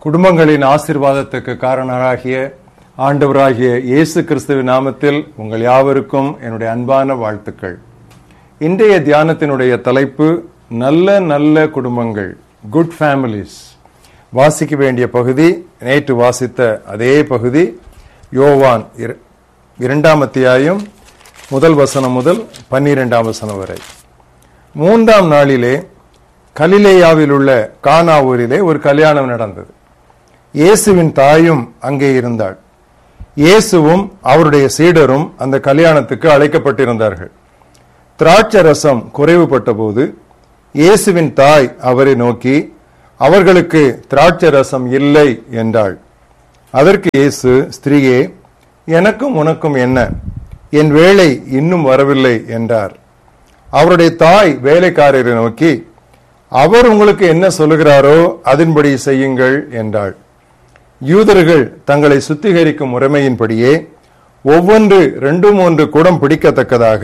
குடும்பங்களின் ஆசீர்வாதத்துக்கு காரணராகிய ஆண்டவராகிய இயேசு கிறிஸ்துவின் நாமத்தில் உங்கள் யாவருக்கும் என்னுடைய அன்பான வாழ்த்துக்கள் இன்றைய தியானத்தினுடைய தலைப்பு நல்ல நல்ல குடும்பங்கள் குட் ஃபேமிலிஸ் வாசிக்க வேண்டிய பகுதி நேற்று வாசித்த அதே பகுதி யோவான் இர- இரண்டாம் அத்தியாயம் முதல் வசனம் முதல் பன்னிரெண்டாம் வசனம் வரை மூன்றாம் நாளிலே கலிலேயாவில் உள்ள கானா ஊரிலே ஒரு கல்யாணம் நடந்தது இயேசுவின் தாயும் அங்கே இருந்தாள் இயேசுவும் அவருடைய சீடரும் அந்த கல்யாணத்துக்கு அழைக்கப்பட்டிருந்தார்கள் திராட்சை ரசம் குறைவுபட்ட போது இயேசுவின் தாய் அவரை நோக்கி அவர்களுக்கு திராட்சை ரசம் இல்லை என்றாள் அதற்கு இயேசு ஸ்திரீயே எனக்கும் உனக்கும் என்ன என் வேலை இன்னும் வரவில்லை என்றார் அவருடைய தாய் வேலைக்காரரை நோக்கி அவர் உங்களுக்கு என்ன சொல்லுகிறாரோ அதன்படி செய்யுங்கள் என்றாள் யூதர்கள் தங்களை சுத்திகரிக்கும் முறைமையின்படியே ஒவ்வொன்று ரெண்டு மூன்று குடம் பிடிக்கத்தக்கதாக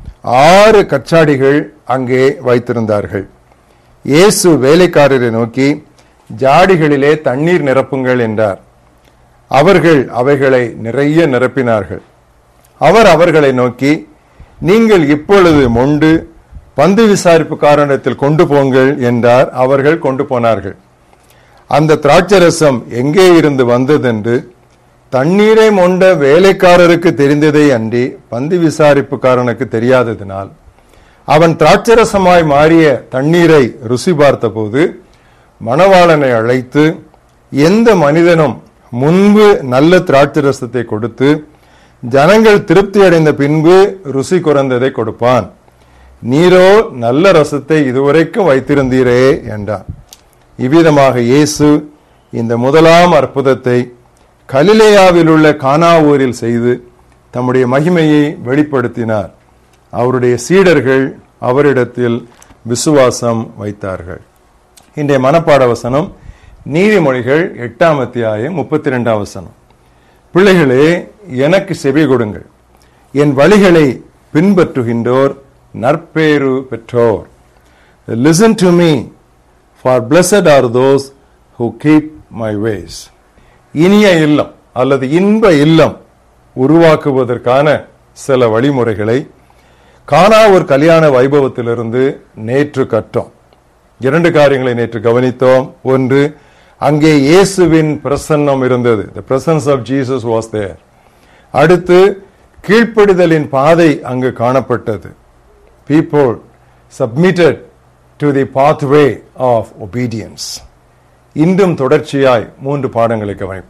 ஆறு கச்சாடிகள் அங்கே வைத்திருந்தார்கள் இயேசு வேலைக்காரரை நோக்கி ஜாடிகளிலே தண்ணீர் நிரப்புங்கள் என்றார் அவர்கள் அவைகளை நிறைய நிரப்பினார்கள் அவர் அவர்களை நோக்கி நீங்கள் இப்பொழுது மொண்டு பந்து விசாரிப்பு காரணத்தில் கொண்டு போங்கள் என்றார் அவர்கள் கொண்டு போனார்கள் அந்த திராட்சரசம் எங்கே இருந்து வந்ததென்று தண்ணீரை மொண்ட வேலைக்காரருக்கு தெரிந்ததே அன்றி பந்து விசாரிப்புக்காரனுக்கு தெரியாததினால் அவன் திராட்சரசமாய் மாறிய தண்ணீரை ருசி பார்த்தபோது மணவாளனை அழைத்து எந்த மனிதனும் முன்பு நல்ல திராட்சரசத்தை கொடுத்து ஜனங்கள் திருப்தி அடைந்த பின்பு ருசி குறைந்ததை கொடுப்பான் நீரோ நல்ல ரசத்தை இதுவரைக்கும் வைத்திருந்தீரே என்றான் இவ்விதமாக இயேசு இந்த முதலாம் அற்புதத்தை கலிலேயாவில் உள்ள கானா ஊரில் செய்து தம்முடைய மகிமையை வெளிப்படுத்தினார் அவருடைய சீடர்கள் அவரிடத்தில் விசுவாசம் வைத்தார்கள் இன்றைய மனப்பாட வசனம் நீதிமொழிகள் எட்டாம் அத்தியாயம் முப்பத்தி ரெண்டாம் வசனம் பிள்ளைகளே எனக்கு செவி கொடுங்கள் என் வழிகளை பின்பற்றுகின்றோர் நற்பேறு பெற்றோர் listen to me for blessed are those who keep my ways இனிய இல்லம் அல்லது இன்ப இல்லம் உருவாக்குவதற்கான சில வழிமுறைகளை காணா ஒரு கல்யாண வைபவத்திலிருந்து நேற்று கற்றோம் இரண்டு காரியங்களை நேற்று கவனித்தோம் ஒன்று அங்கே இயேசுவின் பிரசன்னம் இருந்தது the presence of Jesus was there அடுத்து கீழ்ப்படிதலின் பாதை அங்கு காணப்பட்டது people submitted to the pathway of obedience இன்றும் தொடர்ச்சியாய் மூன்று பாடங்களை கவனிப்போம்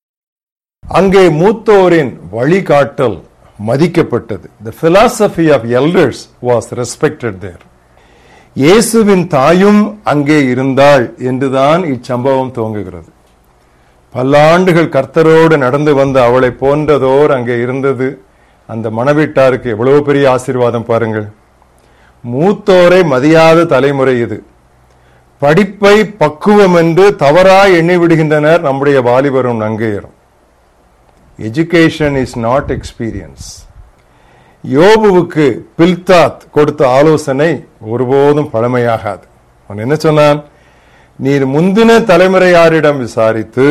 அங்கே மூத்தோரின் வழிகாட்டல் மதிக்கப்பட்டது the philosophy of elders was respected there இயேசுவின் தாயும் அங்கே இருந்தாள் என்றுதான் இச்சம்பவம் துவங்குகிறது பல்லாண்டுகள் கர்த்தரோடு நடந்து வந்த அவளை போன்றதோர் அங்கே இருந்தது அந்த மணவீட்டாருக்கு எவ்வளவு பெரிய ஆசீர்வாதம் பாருங்கள் மூத்தோரை மதியாத தலைமுறை இது படிப்பை பக்குவம் என்று தவறாய் எண்ணி விடுகின்றனர் நம்முடைய வாலிபரும் நங்கையரும் எஜுகேஷன் இஸ் நாட் எக்ஸ்பீரியன்ஸ் யோபுவுக்கு பில்தாத் கொடுத்த ஆலோசனை ஒருபோதும் பழமையாகாது அவன் என்ன சொன்னான் நீர் முந்தின தலைமுறையாரிடம் விசாரித்து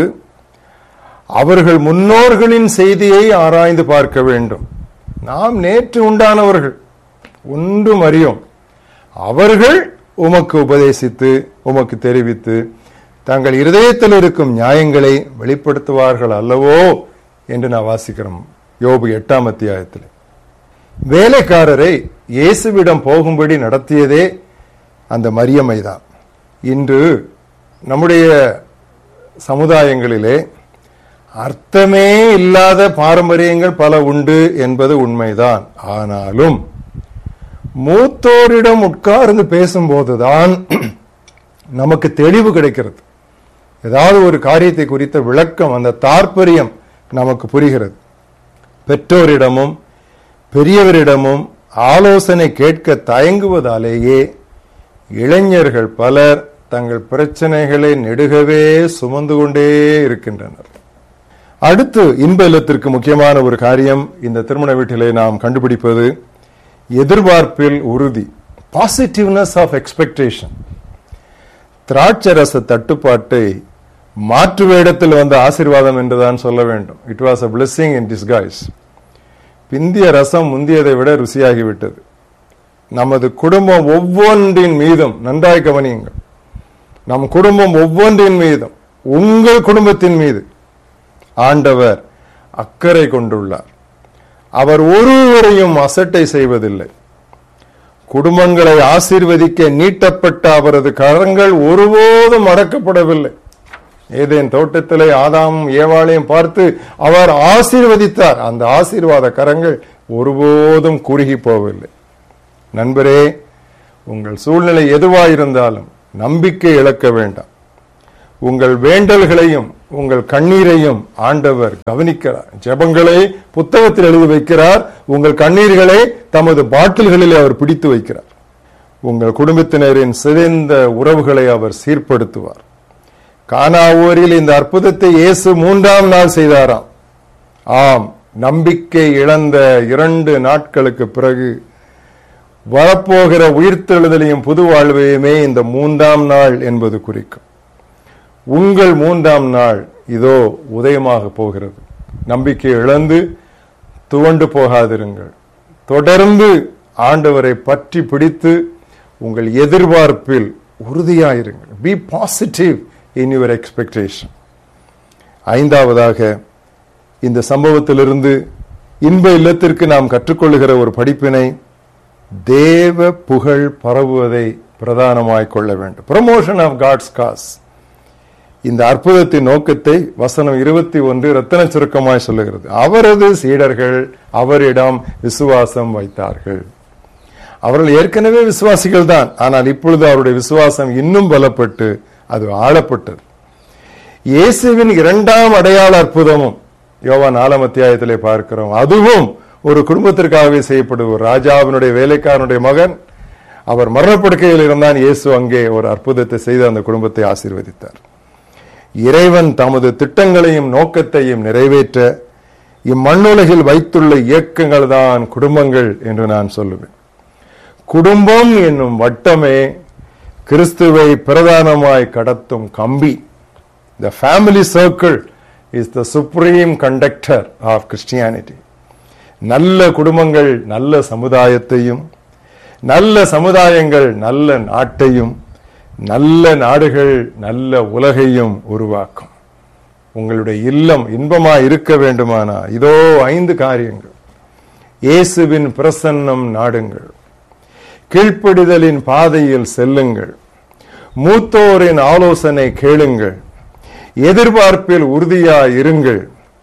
அவர்கள் முன்னோர்களின் செய்தியை ஆராய்ந்து பார்க்க வேண்டும் நாம் நேற்று உண்டானவர்கள் ஒன்றும் அறியோம் அவர்கள் உமக்கு உபதேசித்து உமக்கு தெரிவித்து தங்கள் இருதயத்தில் இருக்கும் நியாயங்களை வெளிப்படுத்துவார்கள் அல்லவோ என்று நான் வாசிக்கிறோம் யோபு எட்டாம் அத்தியாயத்தில் வேலைக்காரரை இயேசுவிடம் போகும்படி நடத்தியதே அந்த மரியமைதான் இன்று நம்முடைய சமுதாயங்களிலே அர்த்தமே இல்லாத பாரம்பரியங்கள் பல உண்டு என்பது உண்மைதான் ஆனாலும் மூத்தோரிடம் உட்கார்ந்து பேசும்போதுதான் நமக்கு தெளிவு கிடைக்கிறது ஏதாவது ஒரு காரியத்தை குறித்த விளக்கம் அந்த தாற்பயம் நமக்கு புரிகிறது பெற்றோரிடமும் பெரியவரிடமும் ஆலோசனை கேட்க தயங்குவதாலேயே இளைஞர்கள் பலர் தங்கள் பிரச்சனைகளை நெடுகவே சுமந்து கொண்டே இருக்கின்றனர் அடுத்து இன்ப இல்லத்திற்கு முக்கியமான ஒரு காரியம் இந்த திருமண வீட்டிலே நாம் கண்டுபிடிப்பது எதிர்பார்ப்பில் உறுதி பாசிட்டிவ்னஸ் ஆஃப் எக்ஸ்பெக்டேஷன் திராட்சரச தட்டுப்பாட்டை மாற்று வேடத்தில் வந்த ஆசீர்வாதம் என்றுதான் சொல்ல வேண்டும் it was a blessing in disguise பிந்திய ரசம் முந்தியதை விட ருசியாகிவிட்டது நமது குடும்பம் ஒவ்வொன்றின் மீதும் நன்றாய் கவனியுங்கள் நம் குடும்பம் ஒவ்வொன்றின் மீதும் உங்கள் குடும்பத்தின் மீது ஆண்டவர் அக்கறை கொண்டுள்ளார் அவர் ஒருவரையும் அசட்டை செய்வதில்லை குடும்பங்களை ஆசீர்வதிக்க நீட்டப்பட்ட அவரது கரங்கள் ஒருபோதும் அடக்கப்படவில்லை ஏதேன் தோட்டத்திலே ஆதாமும் ஏவாளையும் பார்த்து அவர் ஆசீர்வதித்தார் அந்த ஆசீர்வாத கரங்கள் ஒருபோதும் குறுகி போகவில்லை நண்பரே உங்கள் சூழ்நிலை எதுவாயிருந்தாலும் நம்பிக்கை இழக்க வேண்டாம் உங்கள் வேண்டல்களையும் உங்கள் கண்ணீரையும் ஆண்டவர் கவனிக்கிறார் ஜெபங்களை புத்தகத்தில் எழுதி வைக்கிறார் உங்கள் கண்ணீர்களை தமது பாட்டில்களிலே அவர் பிடித்து வைக்கிறார் உங்கள் குடும்பத்தினரின் சிதைந்த உறவுகளை அவர் சீர்படுத்துவார் கானாவூரில் இந்த அற்புதத்தை இயேசு மூன்றாம் நாள் செய்தாராம் ஆம் நம்பிக்கை இழந்த இரண்டு நாட்களுக்கு பிறகு வரப்போகிற உயிர்த்தெழுதலையும் புது வாழ்வையுமே இந்த மூன்றாம் நாள் என்பது குறிக்கும் உங்கள் மூன்றாம் நாள் இதோ உதயமாக போகிறது நம்பிக்கை இழந்து துவண்டு போகாதிருங்கள் தொடர்ந்து ஆண்டவரை பற்றி பிடித்து உங்கள் எதிர்பார்ப்பில் உறுதியாயிருங்கள் be positive in your expectation ஐந்தாவதாக இந்த சம்பவத்திலிருந்து இன்ப இல்லத்திற்கு நாம் கற்றுக்கொள்ளுகிற ஒரு படிப்பினை தேவ புகழ் பரவுவதை பிரதானமாய் கொள்ள வேண்டும் ப்ரமோஷன் ஆஃப் காட்ஸ் காஸ் இந்த அற்புதத்தின் நோக்கத்தை வசனம் இருபத்தி ஒன்று ரத்தன சுருக்கமாய் சொல்லுகிறது அவரது சீடர்கள் அவரிடம் விசுவாசம் வைத்தார்கள் அவர்கள் ஏற்கனவே விசுவாசிகள் தான் ஆனால் இப்பொழுது அவருடைய விசுவாசம் இன்னும் பலப்பட்டு அது ஆளப்பட்டது இயேசுவின் இரண்டாம் அடையாள அற்புதமும் யோவா நாலாம் அத்தியாயத்திலே பார்க்கிறோம் அதுவும் ஒரு குடும்பத்திற்காகவே செய்யப்படுவது ஒரு ராஜாவினுடைய வேலைக்காரனுடைய மகன் அவர் மரணப்படுக்கையில் இருந்தான் இயேசு அங்கே ஒரு அற்புதத்தை செய்து அந்த குடும்பத்தை ஆசீர்வதித்தார் இறைவன் தமது திட்டங்களையும் நோக்கத்தையும் நிறைவேற்ற இம்மண்ணுலகில் வைத்துள்ள இயக்கங்கள் தான் குடும்பங்கள் என்று நான் சொல்லுவேன் குடும்பம் என்னும் வட்டமே கிறிஸ்துவை பிரதானமாய் கடத்தும் கம்பி the family circle is the supreme conductor of Christianity நல்ல குடும்பங்கள் நல்ல சமுதாயத்தையும் நல்ல சமுதாயங்கள் நல்ல நாட்டையும் நல்ல நாடுகள் நல்ல உலகையும் உருவாக்கும் உங்களுடைய இல்லம் இன்பமா இருக்க வேண்டுமானா இதோ ஐந்து காரியங்கள் இயேசுவின் பிரசன்னம் நாடுங்கள் கீழ்ப்படிதலின் பாதையில் செல்லுங்கள் மூத்தோரின் ஆலோசனை கேளுங்கள் எதிர்பார்ப்பில் உறுதியா இருங்கள்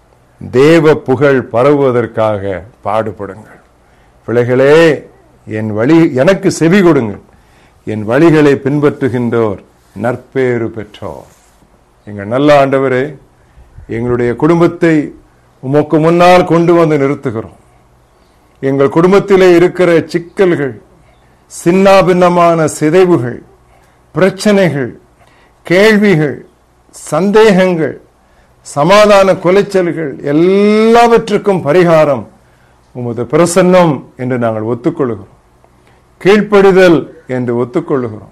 தேவ புகழ் பரவுவதற்காக பாடுபடுங்கள் பிள்ளைகளே என் வழி எனக்கு செவி கொடுங்கள் என் வழிகளை பின்பற்றுகின்றோர் நற்பேறு பெற்றோர் எங்கள் நல்ல ஆண்டவரே எங்களுடைய குடும்பத்தை உமக்கு முன்னால் கொண்டு வந்து நிறுத்துகிறோம் எங்கள் குடும்பத்திலே இருக்கிற சிக்கல்கள் சின்னாபின்னமான சிதைவுகள் பிரச்சனைகள் கேள்விகள் சந்தேகங்கள் சமாதான கொலைச்சல்கள் எல்லாவற்றுக்கும் பரிகாரம் உமது பிரசன்னம் என்று நாங்கள் ஒத்துக்கொள்கிறோம் கீழ்ப்படிதல் என்று ஒத்துக்கொள்ளுகிறோம்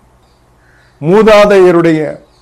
மூதாதையருடைய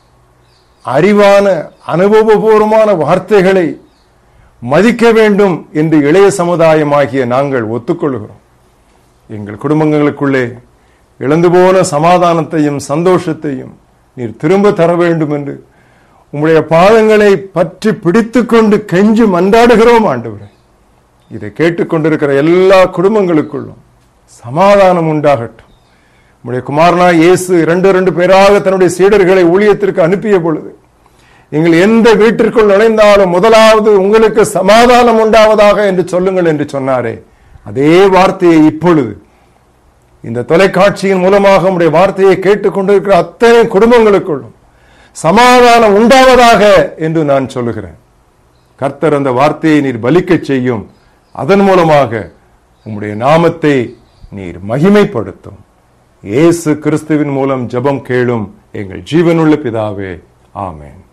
அறிவான அனுபவபூர்வமான வார்த்தைகளை மதிக்க வேண்டும் என்று இளைய சமுதாயமாகிய நாங்கள் ஒத்துக்கொள்கிறோம் எங்கள் குடும்பங்களுக்குள்ளே இழந்து போன சமாதானத்தையும் சந்தோஷத்தையும் நீர் திரும்ப தர வேண்டும் என்று உம்முடைய பாதங்களை பற்றி பிடித்துக்கொண்டு கெஞ்சு மன்றாடுகிறோம் ஆண்டவரே இதை கேட்டுக்கொண்டிருக்கிற எல்லா குடும்பங்களுக்குள்ளும் சமாதானம் உண்டாகட்டும் உம்முடைய குமாரனா இயேசு இரண்டு இரண்டு பேராக தன்னுடைய சீடர்களை ஊழியத்திற்கு அனுப்பிய பொழுது நீங்கள் எந்த வீட்டிற்குள் நுழைந்தாலும் முதலாவது உங்களுக்கு சமாதானம் உண்டாவதாக என்று சொல்லுங்கள் என்று சொன்னாரே அதே வார்த்தையை இப்பொழுது இந்த தொலைக்காட்சியின் மூலமாக உடைய வார்த்தையை கேட்டுக்கொண்டிருக்கிற அத்தனை குடும்பங்களுக்குள்ளும் சமாதானம் உண்டாவதாக என்று நான் சொல்லுகிறேன் கர்த்தர் அந்த வார்த்தையை நீர் பலிக்கச் செய்யும் அதன் மூலமாக உம்முடைய நாமத்தை நீர் மகிமைப்படுத்தும் இயேசு கிறிஸ்துவின் மூலம் ஜெபம் கேளும் எங்கள் ஜீவனுள்ள பிதாவே ஆமென்